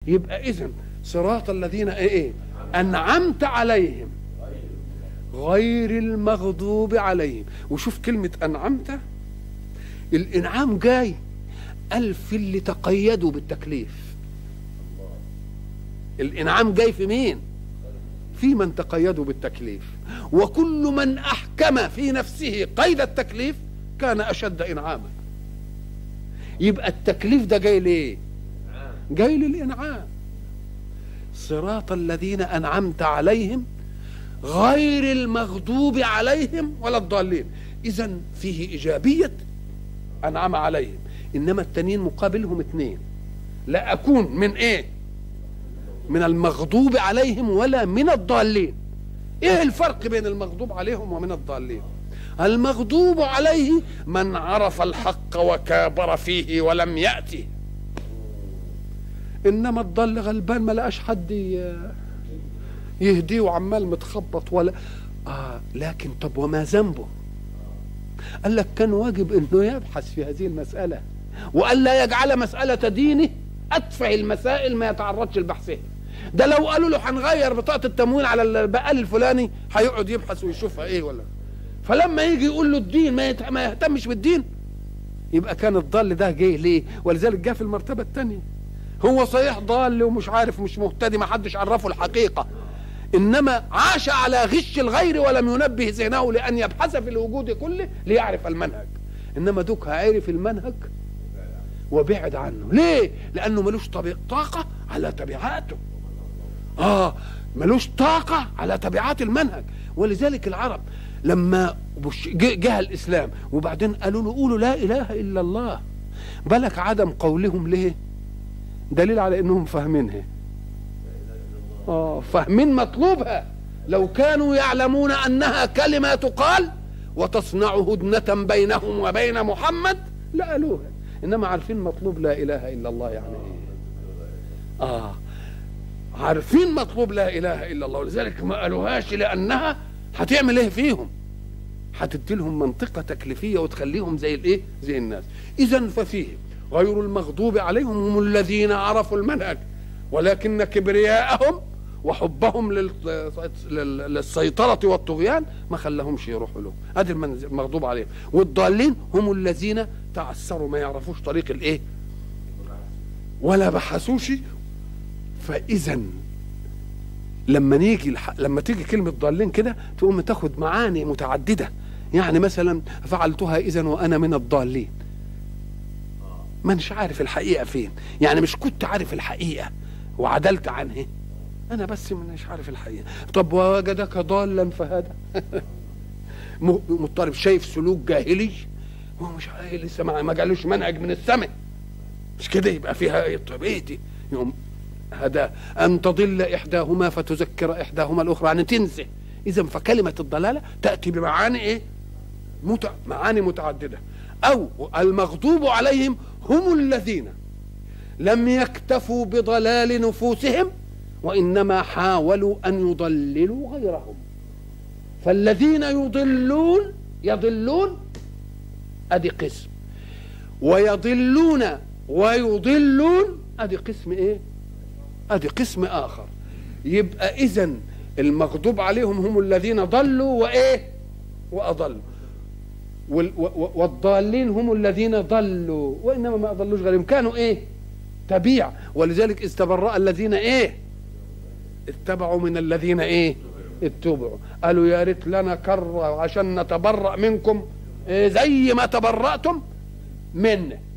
يبقى اذا صراط الذين ايه, إيه انعمت عليهم غير المغضوب عليهم وشوف كلمة أنعمت الإنعام جاي قال في اللي تقيدوا بالتكليف الإنعام جاي في مين في من تقيدوا بالتكليف وكل من أحكم في نفسه قيد التكليف كان أشد إنعاما يبقى التكليف ده جاي ليه جاي للإنعام صراط الذين أنعمت عليهم غير المغضوب عليهم ولا الضالين اذا فيه ايجابيه انعم عليهم انما التانيين مقابلهم اثنين لا اكون من ايه من المغضوب عليهم ولا من الضالين ايه الفرق بين المغضوب عليهم ومن الضالين المغضوب عليه من عرف الحق وكابر فيه ولم يأتي انما الضال غلبان ما لقاش حد يهديه وعمال متخبط ولا آه لكن طب وما ذنبه قال لك كان واجب انه يبحث في هذه المسألة وأن لا يجعل مسألة دينه أتفه المسائل ما يتعرضش لبحثها ده لو قالوا له هنغير بطاقة التموين على البقال الفلاني هيقعد يبحث ويشوفها ايه ولا فلما يجي يقول له الدين ما, يت... ما يهتمش بالدين يبقى كان الضال ده جه ليه ولذلك جه في المرتبة الثانية هو صحيح ضال ومش عارف مش مهتدي ما حدش عرفه الحقيقة انما عاش على غش الغير ولم ينبه ذهنه لان يبحث في الوجود كله ليعرف المنهج انما دوك عرف المنهج وبعد عنه ليه لانه ملوش طبيق طاقه على تبعاته اه ملوش طاقه على تبعات المنهج ولذلك العرب لما جه الاسلام وبعدين قالوا له قولوا لا اله الا الله بالك عدم قولهم ليه دليل على انهم فاهمينها آه فاهمين مطلوبها لو كانوا يعلمون انها كلمه تقال وتصنع هدنه بينهم وبين محمد لقالوها انما عارفين مطلوب لا اله الا الله يعني ايه اه عارفين مطلوب لا اله الا الله ولذلك ما قالوهاش لانها هتعمل ايه فيهم هتدي لهم منطقه تكليفيه وتخليهم زي الايه زي الناس اذا ففيه غير المغضوب عليهم هم الذين عرفوا المنهج ولكن كبرياءهم وحبهم للسيطرة والطغيان ما خلاهمش يروحوا له ادي المغضوب عليهم والضالين هم الذين تعثروا ما يعرفوش طريق الايه ولا بحثوش فاذا لما نيجي الح... لما تيجي كلمه ضالين كده تقوم تاخد معاني متعدده يعني مثلا فعلتها اذا وانا من الضالين ما مش عارف الحقيقه فين يعني مش كنت عارف الحقيقه وعدلت عنها انا بس مش عارف الحقيقه طب ووجدك ضالا فهدى مضطرب شايف سلوك جاهلي هو مش لسه ما جالوش منهج من السماء مش كده يبقى فيها طب ايه دي يوم هدى ان تضل احداهما فتذكر احداهما الاخرى يعني تنسى اذا فكلمه الضلاله تاتي بمعاني ايه متع... معاني متعدده او المغضوب عليهم هم الذين لم يكتفوا بضلال نفوسهم وانما حاولوا ان يضللوا غيرهم فالذين يضلون يضلون ادي قسم ويضلون ويضلون ادي قسم ايه ادي قسم اخر يبقى اذا المغضوب عليهم هم الذين ضلوا وايه واضلوا والضالين هم الذين ضلوا وانما ما اضلوش غيرهم كانوا ايه تبيع ولذلك استبرأ الذين ايه اتبعوا من الذين ايه اتبعوا قالوا يا ريت لنا كرة عشان نتبرأ منكم إيه زي ما تبرأتم منا